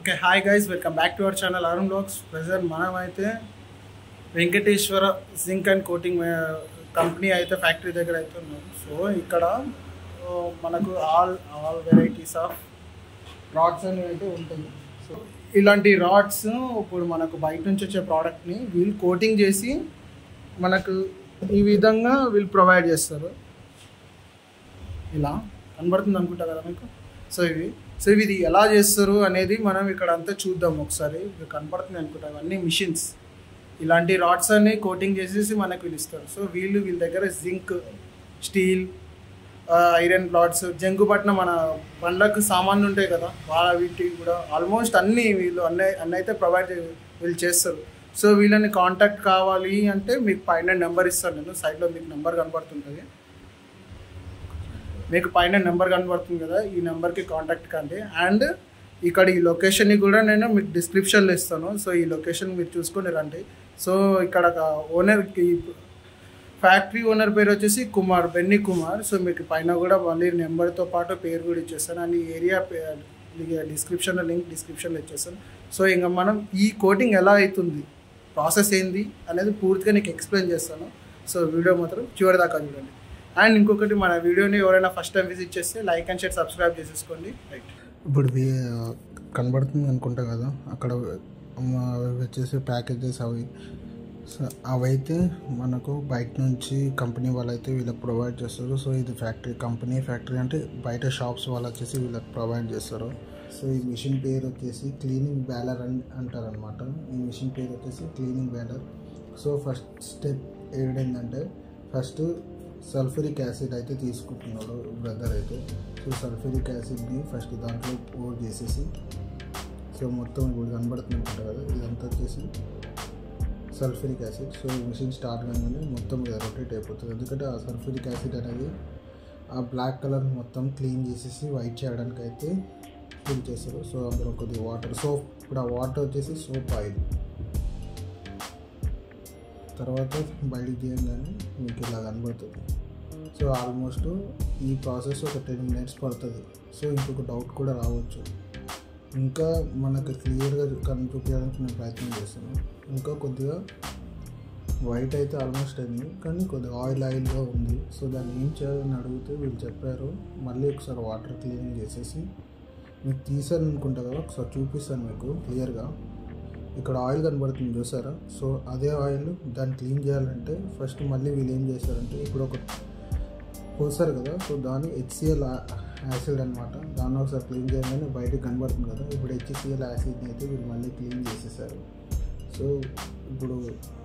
Okay hi guys welcome back to our channel Arun blogs present మనం అయితే Venkateswara zinc and coating company అయితే factory దగ్గర అయితే ఉన్నాం సో ఇక్కడ ఆ, మనకు all all varieties of rods అనేవి అయితే ఉంటాయి సో ఇలాంటి రాడ్స్ ఇప్పుడు మనకు బయట నుంచి వచ్చే ప్రోడక్ట్ని వీళ్ళు కోటింగ్ చేసి మనకు ఈ విధంగా వీళ్ళు ప్రొవైడ్ చేస్తారు ఇలా కనబడుతుంది అనుకుంటా కదా మీకు సో ఇవి సో ఇది ఎలా చేస్తారు అనేది మనం ఇక్కడ అంతా చూద్దాం ఒకసారి ఇది కనపడుతుంది అనుకుంటా ఇవన్నీ మిషన్స్ ఇలాంటి రాడ్స్ అన్ని కోటింగ్ చేసేసి మనకు వీళ్ళు ఇస్తారు సో వీళ్ళు వీళ్ళ దగ్గర జింక్ స్టీల్ ఐరన్ ప్లాట్స్ జంగుపట్నం మన బండ్లకు సామాన్లు ఉంటాయి కదా వాళ్ళ వీటికి కూడా ఆల్మోస్ట్ అన్నీ వీళ్ళు అన్నీ అన్నీ అయితే ప్రొవైడ్ వీళ్ళు చేస్తారు సో వీళ్ళని కాంటాక్ట్ కావాలి అంటే మీకు పైన నెంబర్ ఇస్తాను నేను సైడ్లో మీకు నెంబర్ కనబడుతుంటుంది మీకు పైన నెంబర్ కనబడుతుంది కదా ఈ నెంబర్కి కాంటాక్ట్ కండి అండ్ ఇక్కడ ఈ లొకేషన్ని కూడా నేను మీకు డిస్క్రిప్షన్లో ఇస్తాను సో ఈ లొకేషన్ మీరు చూసుకొని రండి సో ఇక్కడ ఓనర్కి ఫ్యాక్టరీ ఓనర్ పేరు వచ్చేసి కుమార్ బెన్నీ కుమార్ సో మీకు పైన కూడా మళ్ళీ నెంబర్తో పాటు పేరు కూడా ఇచ్చేస్తాను అండ్ ఈ ఏరియా డిస్క్రిప్షన్లో లింక్ డిస్క్రిప్షన్లో ఇచ్చేస్తాను సో ఇంకా మనం ఈ కోటింగ్ ఎలా అవుతుంది ప్రాసెస్ ఏంది అనేది పూర్తిగా నీకు ఎక్స్ప్లెయిన్ చేస్తాను సో వీడియో మాత్రం చివరి దాకా చూడండి అండ్ ఇంకొకటి మన వీడియోని ఎవరైనా ఫస్ట్ టైం విజిట్ చేస్తే లైక్ అండ్ షేర్ సబ్స్క్రైబ్ చేసేసుకోండి రైట్ ఇప్పుడు వి- కనబడుతుంది అనుకుంటా కదా అక్కడ మ- అవి వచ్చేసి ప్యాకేజెస్ అవి సో అవైతే మనకు బయట నుంచి కంపెనీ వాళ్ళు అయితే వీళ్ళకి ప్రొవైడ్ చేస్తారు సో ఇది ఫ్యాక్టరీ కంపెనీ ఫ్యాక్టరీ అంటే బయట షాప్స్ వాళ్ళు వచ్చేసి వీళ్ళకి ప్రొవైడ్ చేస్తారు సో ఈ మిషన్ పేరు వచ్చేసి క్లీనింగ్ బ్యాలర్ అని అంటారు అనమాట ఈ మిషన్ పేరు వచ్చేసి cleaning boiler so first step ఏంటంటే ఫస్ట్ సల్ఫరిక్ యాసిడ్ అయితే తీసుకుంటున్నాడు బ్రదర్ అయితే సో సల్ఫరిక్ యాసిడ్ని ఫస్ట్ దాంట్లో పోర్ చేసేసి సో మొత్తం ఇప్పుడు కనబడుతుంది అనుకుంటా కదా ఇదంతా వచ్చేసి సల్ఫరిక్ యాసిడ్ సో ఈ మిషన్ స్టార్ట్ కాగానే మొత్తం ఇది రొటేట్ అయిపోతుంది ఎందుకంటే ఆ సల్ఫరిక్ యాసిడ్ అనేది ఆ బ్లాక్ కలర్ మొత్తం క్లీన్ చేసేసి వైట్ చేయడానికి అయితే క్లీన్ చేస్తారు సో అందులో కొద్దిగా వాటర్ సోప్ ఇప్పుడు ఆ వాటర్ వచ్చేసి సోప్ ఆయిల్ తర్వాత బయటికి తీయగానే మీకు ఇలా కనబడుతుంది సో ఆల్మోస్ట్ ఈ ప్రాసెస్ ఒక టెన్ మినిట్స్ పడుతుంది సో ఇంకొక డౌట్ కూడా రావచ్చు ఇంకా మనకు క్లియర్గా కన్ చూపించడానికి నేను ప్రయత్నం చేస్తాను ఇంకా కొద్దిగా వైట్ అయితే ఆల్మోస్ట్ అయింది కానీ కొద్దిగా ఆయిల్ ఆయిల్గా ఉంది సో దాన్ని ఏం చేయాలని అడిగితే వీళ్ళు చెప్పారు మళ్ళీ ఒకసారి వాటర్ క్లీనింగ్ చేసేసి మీకు తీసాను అనుకుంటా కదా ఒకసారి చూపిస్తాను మీకు క్లియర్గా ఇక్కడ ఆయిల్ కనబడుతుంది చూసారా సో అదే ఆయిల్ దాన్ని క్లీన్ చేయాలంటే ఫస్ట్ మళ్ళీ వీళ్ళు ఏం చేశారంటే ఇప్పుడు ఒక పోసారు కదా సో దాన్ని హెచ్సిఎల్ యాసిడ్ అనమాట దాన్ని ఒకసారి క్లీన్ చేయగానే బయటకు కనబడుతుంది కదా ఇప్పుడు హెచ్సిఎల్ యాసిడ్ని అయితే వీళ్ళు మళ్ళీ క్లీన్ చేసేసారు సో ఇప్పుడు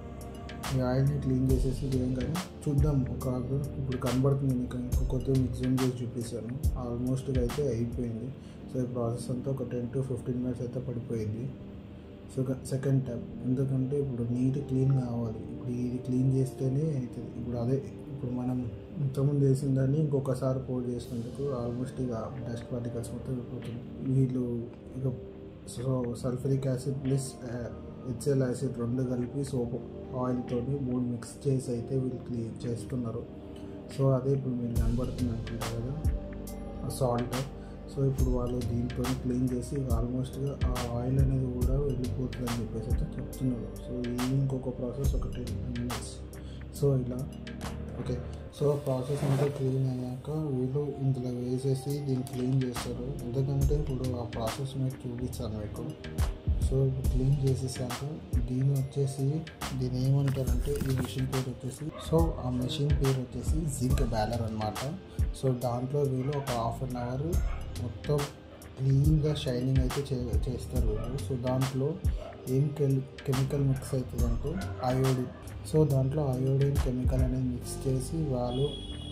ఈ ఆయిల్ని క్లీన్ చేసేసి ఏం కానీ చూద్దాం ఒక ఇప్పుడు కనబడుతుంది మీకు ఇంకా కొద్దిగా మీకు జూమ్ చేసి చూపిస్తాను ఆల్మోస్ట్ అయితే అయిపోయింది సో ఈ ప్రాసెస్ అంతా ఒక టెన్ టు ఫిఫ్టీన్ మినిట్స్ అయితే పడిపోయింది సో సెకండ్ టైం ఎందుకంటే ఇప్పుడు నీట్ క్లీన్ కావాలి ఇప్పుడు ఇది క్లీన్ చేస్తేనే అవుతుంది ఇప్పుడు అదే ఇప్పుడు మనం ఇంతకుముందు చేసిన దాన్ని ఇంకొకసారి పోర్ చేసినందుకు ఆల్మోస్ట్ ఇక డస్ట్ పార్టికల్స్ మొత్తం వెళ్ళిపోతుంది వీళ్ళు ఇక so sulphuric acid plus H L acid రెండు కలిపి సోప్ ఆయిల్తో మూడు మిక్స్ చేసి అయితే వీళ్ళు క్లీన్ చేస్తున్నారు సో అదే ఇప్పుడు మీరు కనబడుతుంది అనుకుంటారు కదా సాల్ట్ సో ఇప్పుడు వాళ్ళు దీంతో క్లీన్ చేసి ఆల్మోస్ట్గా ఆ ఆయిల్ అనేది కూడా వెళ్ళిపోతుంది అని చెప్పేసి అయితే చెప్తున్నారు సో ఇది ఇంకొక ప్రాసెస్ ఒక టెన్ మినిట్స్ సో ఇలా ఓకే సో ప్రాసెస్ అంతా క్లీన్ అయ్యాక వీళ్ళు ఇందులో వేసేసి దీన్ని క్లీన్ చేస్తారు ఎందుకంటే ఇప్పుడు ఆ ప్రాసెస్ మీకు చూపిస్తాను మీకు సో ఇప్పుడు క్లీన్ చేసేసాక దీని వచ్చేసి దీని ఏమంటారంటే ఈ మిషన్ పేరు వచ్చేసి సో ఆ మెషిన్ పేరు వచ్చేసి జింక్ బ్యాలర్ అనమాట సో దాంట్లో వీళ్ళు ఒక హాఫ్ అన్ అవర్ మొత్తం క్లీన్గా షైనింగ్ అయితే చే చేస్తారు వీళ్ళు సో దాంట్లో ఏం కెల్ కెమికల్ మిక్స్ అవుతుందంటే అయోడిన్ సో దాంట్లో అయోడిన్ కెమికల్ అనేది మిక్స్ చేసి వాళ్ళు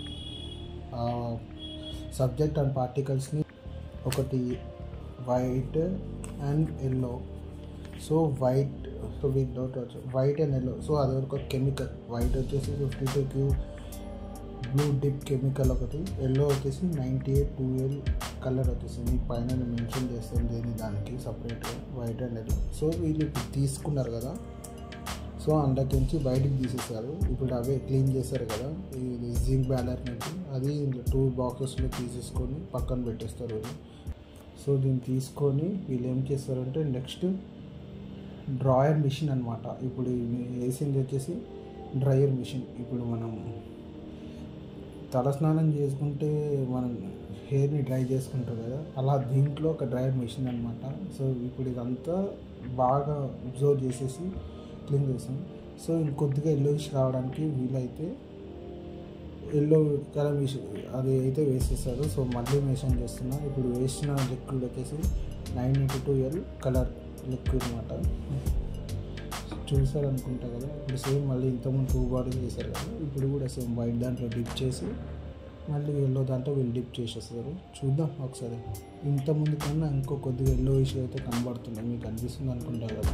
సబ్జెక్ట్ అండ్ పార్టికల్స్ని ఒకటి white and yellow so white so వీక్ డౌట్ వచ్చు వైట్ అండ్ ఎల్లో సో అది ఒక కెమికల్ వైట్ వచ్చేసి fifty two Q blue dip chemical ఒకటి ఎల్లో వచ్చేసి ninety eight two L colour వచ్చేసి మీ పైన నేను మెన్షన్ చేస్తాను దేని దానికి సపరేట్గా వైట్ అండ్ ఎల్లో సో వీళ్ళు ఇప్పుడు తీసుకున్నారు కదా సో అందులోకించి బయటికి తీసేసారు ఇప్పుడు అవే క్లీన్ చేశారు కదా ఇది జింక్ బ్యాలర్ నుంచి అది టూ బాక్సెస్లో తీసేసుకొని పక్కన పెట్టేస్తారు వీళ్ళు సో దీన్ని తీసుకొని వీళ్ళు ఏం చేస్తారంటే నెక్స్ట్ డ్రాయర్ మిషన్ అనమాట ఇప్పుడు ఇవి వేసింది వచ్చేసి డ్రయర్ మిషన్ ఇప్పుడు మనం తలస్నానం చేసుకుంటే మనం హెయిర్ని డ్రై చేసుకుంటారు కదా అలా దీంట్లో ఒక డ్రైయర్ మిషన్ అనమాట సో ఇప్పుడు ఇదంతా బాగా అబ్జర్వ్ చేసేసి క్లీన్ చేస్తాం సో ఇంకొద్దిగా ఎల్లోయిష్ రావడానికి వీలైతే ఎల్లో కలర్ మిషన్ అది అయితే వేసేస్తారు సో మళ్ళీ మెన్షన్ చేస్తున్నా ఇప్పుడు వేసిన లిక్విడ్ వచ్చేసి nine eighty two L colour liquid అనమాట చూసారు అనుకుంటా కదా ఇప్పుడు సేమ్ మళ్ళీ ఇంతకుముందు టూ బాటిల్స్ చేశారు కదా ఇప్పుడు కూడా సేమ్ వైట్ దాంట్లో డిప్ చేసి మళ్ళీ ఎల్లో దాంట్లో వీళ్ళు డిప్ చేసేస్తారు చూద్దాం ఒకసారి ఇంతకుముందు కన్నా ఇంకో కొద్దిగా ఎల్లో ఇష్యూ అయితే కనబడుతుంది మీకు అనిపిస్తుంది అనుకుంటా కదా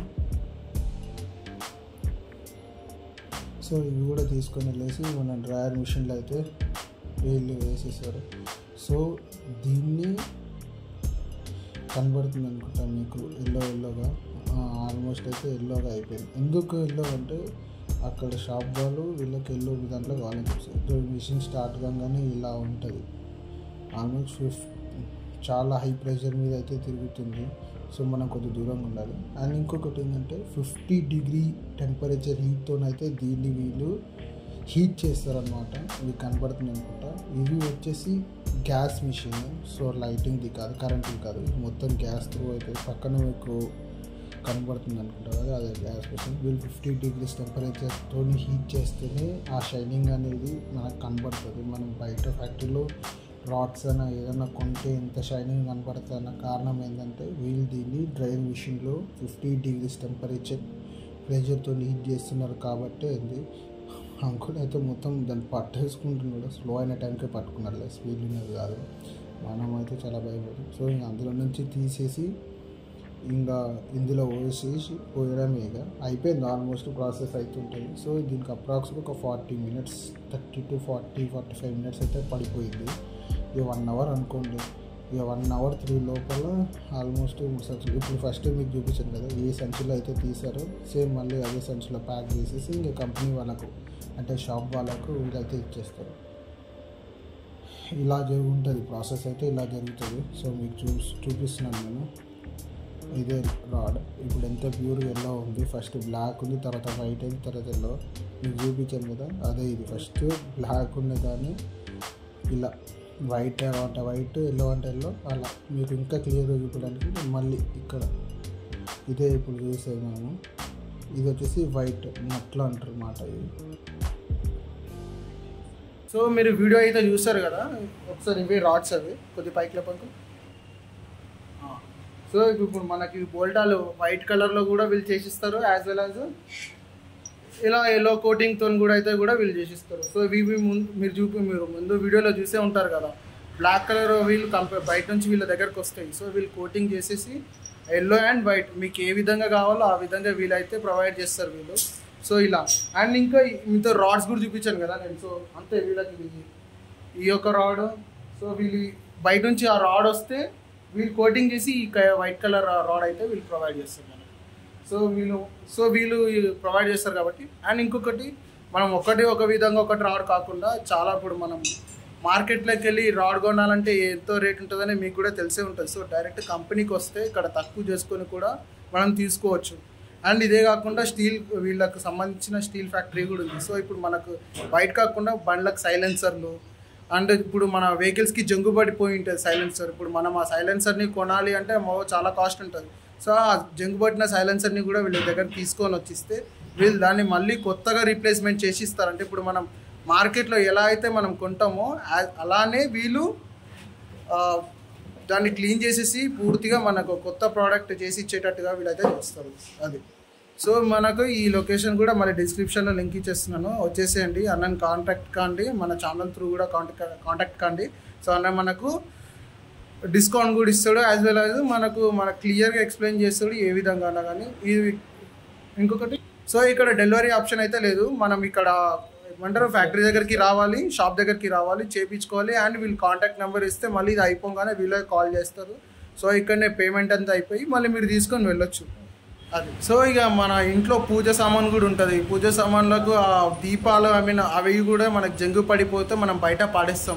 సో ఇవి కూడా తీసుకొని వెళ్ళేసి మన డ్రయర్ మిషన్లో అయితే వీళ్ళు వేసేసారు సో దీన్ని కనబడుతుంది అనుకుంటా మీకు ఎల్లో ఎల్లోగా ఆల్మోస్ట్ అయితే ఎల్లోగా అయిపోయింది ఎందుకు ఎల్లో అంటే అక్కడ షాప్ వాళ్ళు వీళ్ళకి ఎల్లో దాంట్లో కావాలని చూస్తారు మిషన్ స్టార్ట్ కాగానే ఇలా ఉంటుంది ఆల్మోస్ట్ ఫిఫ్ చాలా హై ప్రెషర్ మీద అయితే తిరుగుతుంది సో మనం కొద్ది దూరంగా ఉండాలి అండ్ ఇంకొకటి ఏంటంటే ఫిఫ్టీ డిగ్రీ టెంపరేచర్ హీట్తోనైతే దీన్ని వీళ్ళు హీట్ చేస్తారనమాట మీకు కనబడుతుంది అనుకుంటా ఇవి వచ్చేసి గ్యాస్ మిషన్ సో లైటింగ్ది కాదు కరెంట్ది కాదు ఇది మొత్తం గ్యాస్ త్రూ అయితే పక్కన మీకు కనబడుతుంది అనుకుంటా కదా అదే గ్యాస్ మిషన్ వీళ్ళు ఫిఫ్టీ డిగ్రీస్ టెంపరేచర్తో హీట్ చేస్తేనే ఆ షైనింగ్ అనేది మనకు కనబడుతుంది మనం బయట ఫ్యాక్టరీలో రాడ్స్ అయినా ఏదైనా కొంటే ఇంత షైనింగ్ కనపడుతున్న కారణం ఏంటంటే వీళ్ళు దీన్ని డ్రైన్ మిషన్లో ఫిఫ్టీ డిగ్రీస్ టెంపరేచర్ ప్రెషర్తో హీట్ చేస్తున్నారు కాబట్టి ఉంది అంకుల్ అయితే మొత్తం దాన్ని పట్టేసుకుంటున్నాడు స్లో అయిన టైంకే పట్టుకున్నాడు స్పీడ్ ఉన్నది కాదు మనం అయితే చాలా భయపడి సో ఇంకా అందులో నుంచి తీసేసి ఇంకా ఇందులో పోసేసి పోయడమే ఇక అయిపోయింది ఆల్మోస్ట్ ప్రాసెస్ అవుతుంటుంది సో దీనికి అప్రాక్స్గా ఒక forty minutes thirty to forty forty five minutes అయితే పడిపోయింది ఇక వన్ అవర్ అనుకోండి ఇక వన్ అవర్ త్రీ లోపల ఆల్మోస్ట్ మూడు సంచులు ఇప్పుడు ఫస్ట్ మీకు చూపించాను కదా ఏ సంచులో అయితే తీసారో సేమ్ మళ్ళీ అదే సంచులో ప్యాక్ చేసేసి ఇంకా కంపెనీ వాళ్ళకు అంటే షాప్ వాళ్ళకు వీళ్ళైతే ఇచ్చేస్తారు ఇలా జరుగుతుంది ప్రాసెస్ అయితే ఇలా జరుగుతుంది సో మీకు చూ చూపిస్తున్నాను నేను ఇదే రాడ్ ఇప్పుడు ఎంత ప్యూర్గా ఎల్లో ఉంది ఫస్ట్ బ్లాక్ ఉంది తర్వాత వైట్ అయింది తర్వాత ఎల్లో మీకు చూపించాను కదా అదే ఇది ఫస్ట్ బ్లాక్ ఉన్న దాన్ని ఇలా వైట్ అంటే వైట్ ఎల్లో అంటే ఎల్లో అలా మీకు ఇంకా క్లియర్గా చూపించడానికి మళ్ళీ ఇక్కడ ఇదే ఇప్పుడు చూసేది మేము ఇది వచ్చేసి వైట్ నట్లు అంటారు అన్నమాట ఇది సో మీరు వీడియో అయితే చూస్తారు కదా ఒకసారి ఇవి రాడ్స్ అవి కొద్ది పైకి లేపంకు సో ఇప్పుడు మనకి బోల్టాలు వైట్ కలర్లో కూడా వీళ్ళు చేసిస్తారు యాజ్ వెల్ యాజ్ ఇలా ఎల్లో కోటింగ్తో కూడా అయితే కూడా వీళ్ళు చేసిస్తారు సో ఇవి ముందు మీరు చూపి మీరు ముందు వీడియోలో చూసే ఉంటారు కదా బ్లాక్ కలర్ వీళ్ళు కంపేర్ బయట నుంచి వీళ్ళ దగ్గరకు వస్తాయి సో వీళ్ళు కోటింగ్ చేసేసి ఎల్లో అండ్ వైట్ మీకు ఏ విధంగా కావాలో ఆ విధంగా వీళ్ళైతే ప్రొవైడ్ చేస్తారు వీళ్ళు సో ఇలా అండ్ ఇంకా మీతో రాడ్స్ కూడా చూపించాను కదా నేను సో అంతే వీళ్ళకి ఇది- ఈ యొక్క రాడ్ సో వీళ్ళు బయట నుంచి ఆ రాడ్ వస్తే వీళ్ళు కోటింగ్ చేసి ఈ వైట్ కలర్ రాడ్ అయితే వీళ్ళు ప్రొవైడ్ చేస్తారు మనకి సో వీళ్ళు సో వీళ్ళు ప్రొవైడ్ చేస్తారు కాబట్టి అండ్ ఇంకొకటి మనం ఒకటి ఒక విధంగా ఒకటి రాడ్ కాకుండా చాలా ఇప్పుడు మనం మార్కెట్లోకి వెళ్ళి రాడ్ కొనాలంటే ఎంతో రేట్ ఉంటుందని మీకు కూడా తెలిసే ఉంటుంది సో డైరెక్ట్ కంపెనీకి వస్తే ఇక్కడ తక్కువ చేసుకొని కూడా మనం తీసుకోవచ్చు అండ్ ఇదే కాకుండా స్టీల్ వీళ్ళకి సంబంధించిన స్టీల్ ఫ్యాక్టరీ కూడా ఉంది సో ఇప్పుడు మనకు బయట కాకుండా బండ్లకు సైలెన్సర్లు అండ్ ఇప్పుడు మన వెహికల్స్కి జంగు పడిపోయి ఉంటుంది సైలెన్సర్ ఇప్పుడు మనం ఆ సైలెన్సర్ని కొనాలి అంటే మో చాలా కాస్ట్ ఉంటుంది సో ఆ జంగు పట్టిన సైలెన్సర్ని కూడా వీళ్ళ దగ్గర తీసుకొని వచ్చిస్తే వీళ్ళు దాన్ని మళ్ళీ కొత్తగా రీప్లేస్మెంట్ చేసి ఇస్తారు అంటే ఇప్పుడు మనం మార్కెట్లో ఎలా అయితే మనం కొంటామో ఆ- అలానే వీళ్ళు ఆ, దాన్ని క్లీన్ చేసేసి పూర్తిగా మనకు కొత్త ప్రోడక్ట్ చేసి ఇచ్చేటట్టుగా వీళ్ళైతే చేస్తారు అది సో మనకు ఈ లొకేషన్ కూడా మన డిస్క్రిప్షన్లో లింక్ ఇచ్చేస్తున్నాను వచ్చేసేయండి అన్నని కాంటాక్ట్ కాండి మన ఛానల్ త్రూ కూడా కాంటాక్ట్ కాంటాక్ట్ కాండి సో అన్న మనకు డిస్కౌంట్ కూడా ఇస్తాడు యాజ్ వెల్ యాజ్ మనకు మనకు క్లియర్గా ఎక్స్ప్లెయిన్ చేస్తాడు ఏ విధంగా అన్నా కానీ ఇది ఇంకొకటి సో ఇక్కడ డెలివరీ ఆప్షన్ అయితే లేదు మనం ఇక్కడ ఏమంటారు ఫ్యాక్టరీ దగ్గరికి రావాలి షాప్ దగ్గరికి రావాలి చేపించుకోవాలి అండ్ వీళ్ళు కాంటాక్ట్ నెంబర్ ఇస్తే మళ్ళీ ఇది అయిపోగానే వీళ్ళే కాల్ చేస్తారు సో ఇక్కడనే పేమెంట్ అంతా అయిపోయి మళ్ళీ మీరు తీసుకొని వెళ్ళొచ్చు అది సో ఇక మన ఇంట్లో పూజ సామాన్ కూడా ఉంటుంది పూజ సామాన్లకు ఆ దీపాలు ఐ మీన్ అవి కూడా మనకు జంగు పడిపోతే మనం బయట పాడేస్తాం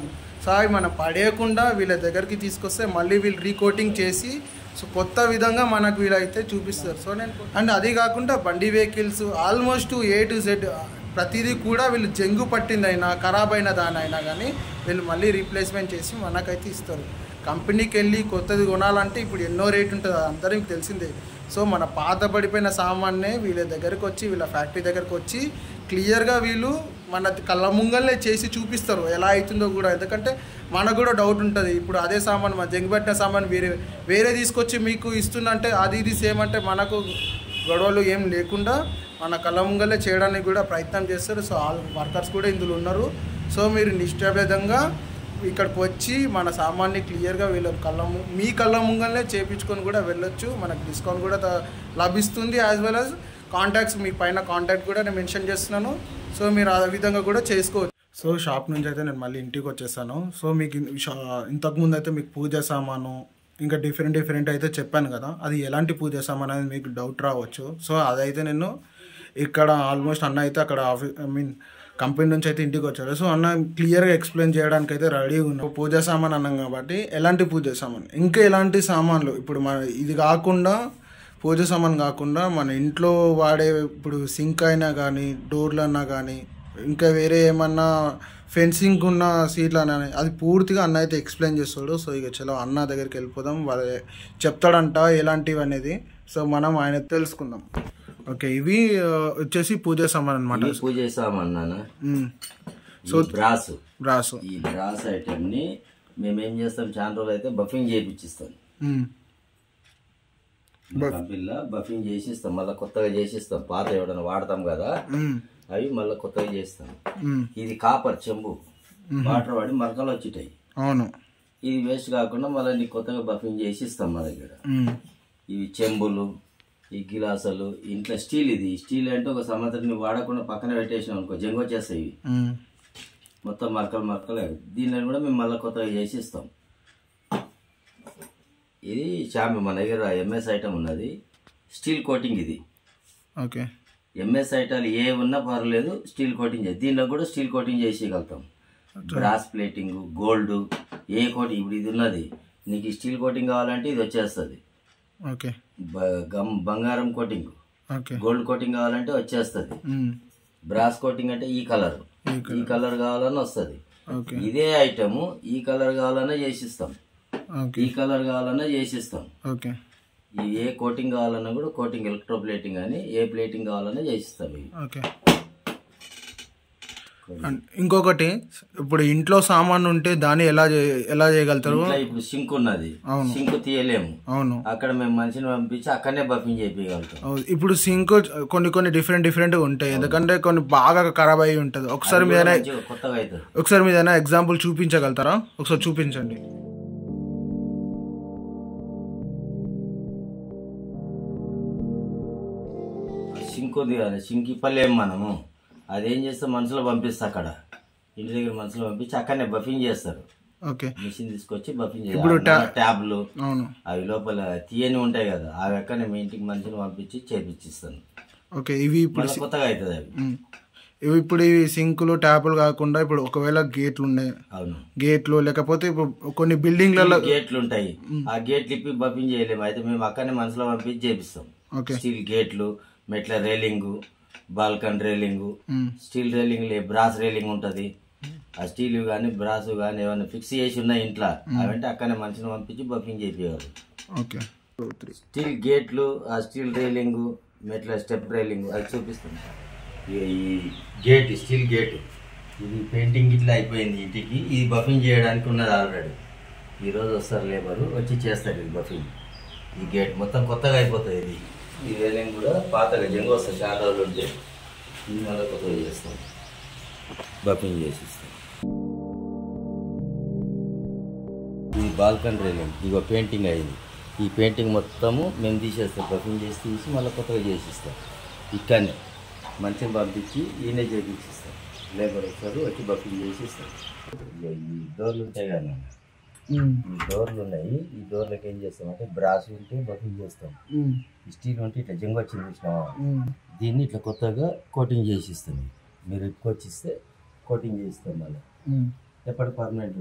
సో అవి మనం పడేయకుండా వీళ్ళ దగ్గరికి తీసుకొస్తే మళ్ళీ వీళ్ళు రీకోటింగ్ చేసి సో కొత్త విధంగా మనకు వీళ్ళైతే చూపిస్తారు సో నేను అండ్ అది కాకుండా బండి vehicles almost A to Z ప్రతిదీ కూడా వీళ్ళు జంగు పట్టిందైనా ఖరాబ్ అయిన దానైనా కానీ వీళ్ళు మళ్ళీ రీప్లేస్మెంట్ చేసి మనకైతే ఇస్తారు కంపెనీకి వెళ్ళి కొత్తది కొనాలంటే ఇప్పుడు ఎన్నో రేట్ ఉంటుంది అది అందరికీ తెలిసిందే సో మన పాత పడిపోయిన సామాన్నే వీళ్ళ దగ్గరకు వచ్చి వీళ్ళ ఫ్యాక్టరీ దగ్గరకు వచ్చి క్లియర్గా వీళ్ళు మన కళ్ళ ముంగల్నే చేసి చూపిస్తారు ఎలా అవుతుందో కూడా ఎందుకంటే మనకు కూడా డౌట్ ఉంటుంది ఇప్పుడు అదే సామాన్ మన జంగిపట్టిన సామాన్ వేరే వేరే తీసుకొచ్చి మీకు ఇస్తుందంటే అది ఇది సేమ్ అంటే మనకు గొడవలు ఏం లేకుండా మన కళ్ళ ముంగలే చేయడానికి కూడా ప్రయత్నం చేస్తారు సో ఆల్ వర్కర్స్ కూడా ఇందులో ఉన్నారు సో మీరు నిష్ఠాభేదంగా ఇక్కడికి వచ్చి మన సామాన్ని క్లియర్గా వీళ్ళ కళ్ళ ము- మీ కళ్ళ ముంగల్నే చేపించుకొని కూడా వెళ్ళొచ్చు మనకు డిస్కౌంట్ కూడా త- లభిస్తుంది యాజ్ వెల్ యాజ్ కాంటాక్ట్స్ మీ పైన కాంటాక్ట్ కూడా నేను మెన్షన్ చేస్తున్నాను సో మీరు ఆ విధంగా కూడా చేసుకోవచ్చు సో షాప్ నుంచి అయితే నేను మళ్ళీ ఇంటికి వచ్చేసాను సో మీకు ఇన్- షా- ఇంతకుముందు అయితే మీకు పూజ సామాను ఇంకా డిఫరెంట్ డిఫరెంట్ అయితే చెప్పాను కదా అది ఎలాంటి పూజ సామాన్ అనేది మీకు డౌట్ రావచ్చు సో అదైతే నేను ఇక్కడ ఆల్మోస్ట్ అన్న అయితే అక్కడ ఆఫీస్ ఐ మీన్ కంపెనీ నుంచి అయితే ఇంటికి వచ్చాడు సో అన్న క్లియర్గా ఎక్స్ప్లెయిన్ చేయడానికి అయితే రెడీ ఉన్నాం పూజ సామాన్ అన్నాం కాబట్టి ఎలాంటి పూజ సామాన్ ఇంకా ఎలాంటి సామాన్లు ఇప్పుడు మన ఇది కాకుండా పూజ సామాన్ కాకుండా మన ఇంట్లో వాడే ఇప్పుడు సింక్ అయినా కానీ డోర్లు అన్నా కానీ ఇంకా వేరే ఏమన్నా ఫెన్సింగ్ ఉన్న సీట్లు అని అది పూర్తిగా అన్న అయితే ఎక్స్ప్లెయిన్ చేస్తాడు సో ఇక చలో అన్న దగ్గరికి వెళ్ళిపోదాం వాళ్ళ చెప్తాడంట ఎలాంటివి అనేది సో మనం ఆయన తెలుసుకుందాం ఓకే ఇవి ఆ, వచ్చేసి పూజ సామాన్ అనమాట ఇవి పూజ చేసామన్నాను సో ఈ బ్రాస్ రాసు ఈ బ్రాస్ ఐటమ్ ని మేము ఏం చేస్తాం చాలా రోజులు అయితే బఫింగ్ చేయించిస్తాం మ్మ్. కంపెనీలో బఫింగ్ చేసిస్తాం మళ్ళీ కొత్తగా చేసిస్తాం పాత ఎవడన్నా వాడతాం కదా మ్మ్. అవి మళ్ళీ కొత్తగా చేస్తాం మ్మ్. ఇది కాపర్ చెంబు వాటర్ వాడి మరకలు వచ్చిటాయి అవును ఇది వేస్ట్ కాకుండా మళ్ళీ నీకు కొత్తగా బఫింగ్ చేసి ఇస్తాం మా దగ్గర మ్మ్. ఇవి చెంబులు ఈ గిలాసులు ఇంట్లో స్టీల్ ఇది స్టీల్ అంటే ఒక సంవత్సరం నువ్వు వాడకుండా పక్కన పెట్టేసినాం అనుకో జంగ వచ్చేస్తాయి ఇవి మ్మ్. మొత్తం మరకలు మరకలు దీనిని కూడా మేము మళ్ళీ కొత్తగా చేసి ఇస్తాం ఇది షాంపూ మన దగ్గర ఎంఎస్ ఐటమ్ ఉన్నది స్టీల్ కోటింగ్ ఇది ఓకే ఎంఎస్ ఐటాలు ఏ ఉన్నా పర్లేదు స్టీల్ కోటింగ్ చేసి దీనిలో కూడా స్టీల్ కోటింగ్ చేసేయగలుగుతాం బ్రాస్ ప్లేటింగ్ గోల్డ్ ఏ కోటింగ్ ఇప్పుడు ఇది ఉన్నది నీకు స్టీల్ కోటింగ్ కావాలంటే ఇది వచ్చేస్తుంది ఓకే బ- గమ్ బంగారం కోటింగ్ ఓకే గోల్డ్ కోటింగ్ కావాలంటే వచ్చేస్తుంది మ్మ్. బ్రాస్ కోటింగ్ అంటే ఈ కలర్ ఈ కలర్ కావాలన్నా వస్తుంది ఓకే ఇదే ఐటమ్ ఈ కలర్ కావాలన్నా చేసిస్తాం ఓకే ఈ కలర్ కావాలన్నా చేసిస్తాం ఓకే ఈ ఏ కోటింగ్ కావాలన్నా కూడా కోటింగ్ ఎలక్ట్రో ప్లేటింగ్ అని ఏ ప్లేటింగ్ కావాలన్నా చేసిస్తాం ఇవి ఓకే అండ్ ఇంకొకటి ఇప్పుడు ఇంట్లో సామాన్ ఉంటే దాన్ని ఎలా చే- ఎలా చేయగలుగుతారు ఇట్లా ఇప్పుడు సింక్ ఉన్నది అవును. సింక్ తీయలేము అవును అక్కడ మేము మనిషిని పంపించి అక్కడనే బఫింగ్ చేయించగలుగుతాం అవును. ఇప్పుడు సింక్ కొన్ని కొన్ని డిఫరెంట్ డిఫరెంట్ ఉంటాయి ఎందుకంటే కొన్ని బాగా ఖరాబ్ అయి ఉంటుంది ఒకసారి మీద మంచిగా కొత్తగా అవుతుంది ఒకసారి మీద ఎగ్జాంపుల్ చూపించగలుగుతారా ఒకసారి చూపించండి సింక్ ఉంది కదా సింక్ ఇప్పలేము మనము అదేం చేస్తే మనుషులు పంపిస్తా అక్కడ ఇంటి దగ్గర మనుషులు పంపించి అక్కడనే బఫింగ్ చేస్తారు ఓకే మిషన్ తీసుకొచ్చి బఫింగ్ ఇప్పుడు చేస్తారు ట్యాబ్లు అవును అవి లోపల తీయని ఉంటాయి కదా అవి అక్కడనే మీ ఇంటికి మనిషిని పంపించి చేపించిస్తాను ఓకే ఇవి ఇప్పుడు మళ్ళీ కొత్తగా అవుతుంది అవి ఉమ్. ఇవి ఇప్పుడు ఇవి సింకులు ట్యాపులు కాకుండా ఇప్పుడు ఒకవేళ గేట్లు ఉన్నాయి అవును గేట్లు లేకపోతే ఇప్పుడు కొన్ని బిల్డింగ్లలో గేట్లు ఉంటాయి ఆ గేట్లు ఇప్పి బఫింగ్ చేయలేము అయితే మేము అక్కడనే మనుషులు పంపించి చేపిస్తాం ఓకే స్టీల్ గేట్లు మెట్ల railing balcony railing um. Steel railing లే బ్రాస్ రైలింగ్ ఉంటది ఆ స్టీల్ కానీ బ్రాస్ కానీ ఏమైనా ఫిక్స్ చేసి ఉన్నాయి ఇంట్లో అవంటే అక్కడనే మనిషిని పంపించి బఫింగ్ చేపించారు ఓకే టూ త్రీ స్టీల్ గేట్లు ఆ స్టీల్ రైలింగ్ మెట్ల స్టెప్ రైలింగ్ అది చూపిస్తుంది ఈ ఈ గేట్ స్టీల్ గేట్ ఇది పెయింటింగ్ ఇట్లా అయిపోయింది ఇంటికి ఇది బఫింగ్ చేయడానికి ఉన్నది ఆల్రెడీ ఈరోజు వస్తారు లేబరు వచ్చి చేస్తారు ఇది బఫింగ్ ఈ గేట్ మొత్తం కొత్తగా అయిపోతుంది ఇది ఈ రైలింగ్ కూడా పాతగా జంగు వస్తుంది చాలా రోజులు ఉంటే ఇది మళ్ళీ కొత్తగా చేస్తాం బఫింగ్ చేసి ఇస్తాం ఇది బాల్కన్ రైలింగ్ ఇగో పెయింటింగ్ అయింది ఈ పెయింటింగ్ మొత్తము మేము తీసేస్తాం బఫింగ్ చేసి తీసి మళ్ళీ కొత్తగా చేసిస్తాం ఇక్కడనే మంచిగా పంపించి ఈయనే చేపించిస్తాం లేబర్ వస్తారు వచ్చి బఫింగ్ చేసి ఇస్తాం ఇగో ఈ డోర్లు ఉంటాయి కదా నాన్న. ఈ డోర్లు ఉన్నాయి ఈ డోర్లకు ఏం చేస్తామంటే బ్రాస్ ఉంటే బఫింగ్ చేస్తాం ఈ స్టీల్ ఉంటే ఇట్లా జంగు వచ్చింది చూసినావా దీన్ని ఇట్లా కొత్తగా కోటింగ్ చేసి ఇస్తాం మీరు ఇప్పుకొచ్చిస్తే కోటింగ్ చేయిస్తాం మళ్ళీ ఎప్పటి పర్మనెంట్ ఉంటాయి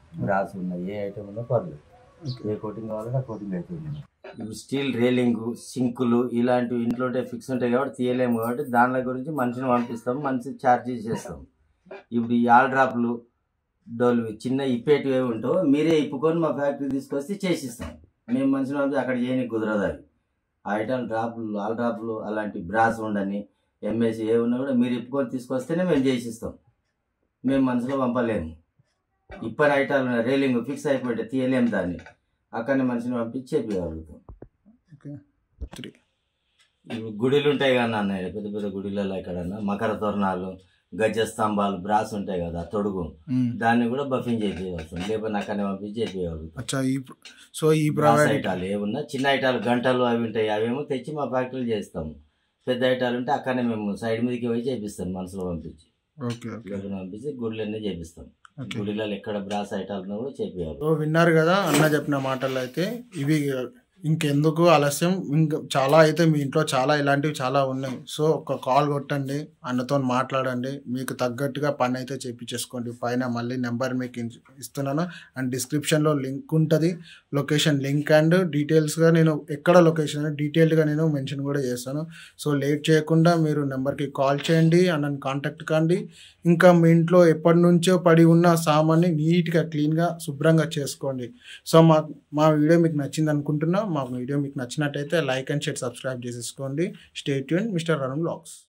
బ్రాస్ ఉన్నాయి ఏ ఐటమ్ ఉన్నా పర్లేదు ఏ కోటింగ్ కావాలంటే ఆ కోటింగ్ అయితే ఉంది ఇప్పుడు స్టీల్ రేలింగ్ సింకులు ఇలాంటివి ఇంట్లో ఫిక్స్ ఉంటాయి కాబట్టి తీయలేము కాబట్టి దానిల గురించి మనిషిని పంపిస్తాం మనిషి ఛార్జ్ చేస్తాం ఇప్పుడు ఈ ఆల్ డ్రాప్లు డోలు చిన్న ఇప్పేటివి ఏవి ఉంటావో మీరే ఇప్పుకొని మా ఫ్యాక్టరీ తీసుకొస్తే చేసిస్తాం మేము మనిషిని పంపి అక్కడ చేయని కుదరదు అవి ఆ ఐటమ్ డ్రాప్లు ఆల్ డ్రాప్లు అలాంటి బ్రాస్ ఉండని ఎంఎస్సి ఏ ఉన్నా కూడా మీరు ఇప్పుకొని తీసుకొస్తేనే మేము చేసిస్తాం మేము మనసులో పంపలేము ఇప్పని ఐటాలు ఉన్నాయి రేలింగ్ ఫిక్స్ అయిపోయి తీయలేము దాన్ని అక్కడనే మనిషిని పంపించి చేపించగలుగుతాం ఓకే త్రీ ఇప్పుడు గుడిలు ఉంటాయి కదా అన్న పెద్ద పెద్ద గుడిలలో ఎక్కడన్నా మకర తోరణాలు గజ స్తంభాలు బ్రాస్ ఉంటాయి కదా తొడుగు దాన్ని కూడా బఫింగ్ చేపించవచ్చు లేకపోతే అక్కడనే పంపించి చేపించగలుగుతాం అచ్చా ఈ సో ఈ బ్రాస్ ప్రొవైడ్ ఐటాలు ఏమున్నా చిన్న ఐటాలు గంటలు అవి ఉంటాయి అవేమో తెచ్చి మా ఫ్యాక్టరీలో చేస్తాము పెద్ద ఐటాలు ఉంటే అక్కడనే మేము సైడ్ మీదకి పోయి చేపిస్తాం మనసులో పంపించి ఓకే ఓకే ఇక్కడ పంపించి గుడిలన్నీ చేపిస్తాం ఓకే గుడిలలో ఎక్కడ బ్రాస్ ఐటాలు ఉన్నా కూడా చేపియాలి సో విన్నారు కదా అన్న చెప్పిన మాటలు అయితే ఇవి ఇంకెందుకు ఆలస్యం ఇంకా చాలా అయితే మీ ఇంట్లో చాలా ఇలాంటివి చాలా ఉన్నాయి సో ఒక కాల్ కొట్టండి అన్నతో మాట్లాడండి మీకు తగ్గట్టుగా పని అయితే చేపించేసుకోండి పైన మళ్ళీ నెంబర్ మీకు ఇన్- ఇస్తున్నాను అండ్ డిస్క్రిప్షన్లో లింక్ ఉంటుంది లొకేషన్ లింక్ అండ్ డీటెయిల్స్గా నేను ఎక్కడ లొకేషన్ డీటెయిల్డ్గా నేను మెన్షన్ కూడా చేస్తాను సో లేట్ చేయకుండా మీరు నెంబర్కి కాల్ చేయండి అన్నని కాంటాక్ట్ కండి ఇంకా మీ ఇంట్లో ఎప్పటి నుంచో పడి ఉన్న సామాన్ని నీట్గా క్లీన్గా శుభ్రంగా చేసుకోండి సో మా మా వీడియో మీకు నచ్చింది అనుకుంటున్నా మా వీడియో మీకు నచ్చినట్టయితే లైక్ అండ్ షేర్ సబ్స్క్రైబ్ చేసేసుకోండి stay tune mister run blogs